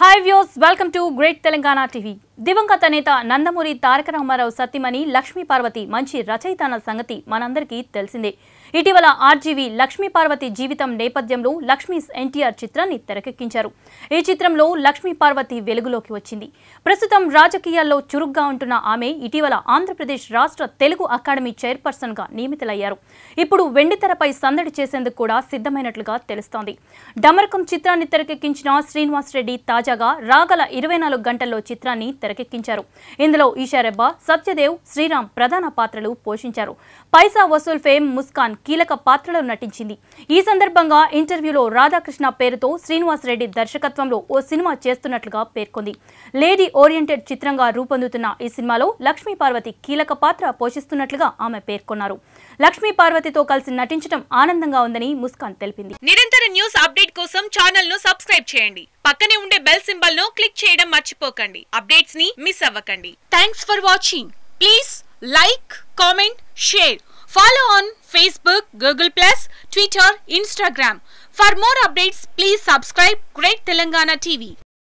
hi views welcome to great Telangana TV దివంగత నేత నందమూరి తారక రామారావు సత్యమణి లక్ష్మీ పార్వతి మంచి రచయిత అన్న సంగతి మనందరికీ తెలిసిందే ఇటీవల ఆర్జీవి లక్ష్మీ పార్వతి జీవితం నేపథ్యంలో లక్ష్మీస్ ఎన్టీఆర్ చిత్రాన్ని తెరకెక్కించారు ఈ చిత్రంలో లక్ష్మీ పార్వతి వెలుగులోకి వచ్చింది ప్రస్తుతం రాజకీయాల్లో చురుగ్గా ఉంటున్న ఆమె ఇటీవల ఆంధ్రప్రదేశ్ రాష్ట్ర తెలుగు అకాడమీ చైర్పర్సన్ గా నియమితులయ్యారు ఇప్పుడు వెండితెరపై సందడి చేసేందుకు కూడా సిద్ధమైనట్లుగా తెలుస్తోంది డమరకం చిత్రాన్ని తెరకెక్కించిన శ్రీనివాస్ రెడ్డి తాజాగా రాగల ఇరవై నాలుగు గంటల్లో చిత్రాన్ని తెరకెక్కించారు ఇందులో ఈషారెబ్బా సత్యదేవ్ శ్రీరామ్ ప్రధాన పాత్రలు పోషించారు పైసా వసూల్ ఫేమ్ ముస్కాన్ కీలక పాత్రలో నటించింది ఈ సందర్భంగా ఇంటర్వ్యూలో రాధాకృష్ణ పేరుతో శ్రీనివాస్ రెడ్డి దర్శకత్వంలో ఓ సినిమా చేస్తున్నట్లుగా పేర్కొంది లేడీ ఓరియంటెడ్ చిత్రంగా రూపొందుతున్న ఈ సినిమాలో లక్ష్మీ పార్వతి కీలక పాత్ర పోషిస్తున్నట్లుగా ఆమె పేర్కొన్నారు లక్ష్మీ పార్వతితో కలిసి నటించడం ఆనందంగా ఉందని ముస్కాన్ తెలిపింది నిరంతర న్యూస్ అప్డేట్ కోసం ఛానల్ ను సబ్స్క్రైబ్ చేయండి పక్కనే ఉండే బెల్ సింబల్ ను క్లిక్ చేయడం మర్చిపోకండి అప్డేట్స్ ని మిస్ అవ్వకండి thanks for watching please like comment share follow on Facebook Google plus Twitter Instagram for more updates please subscribe great Telangana TV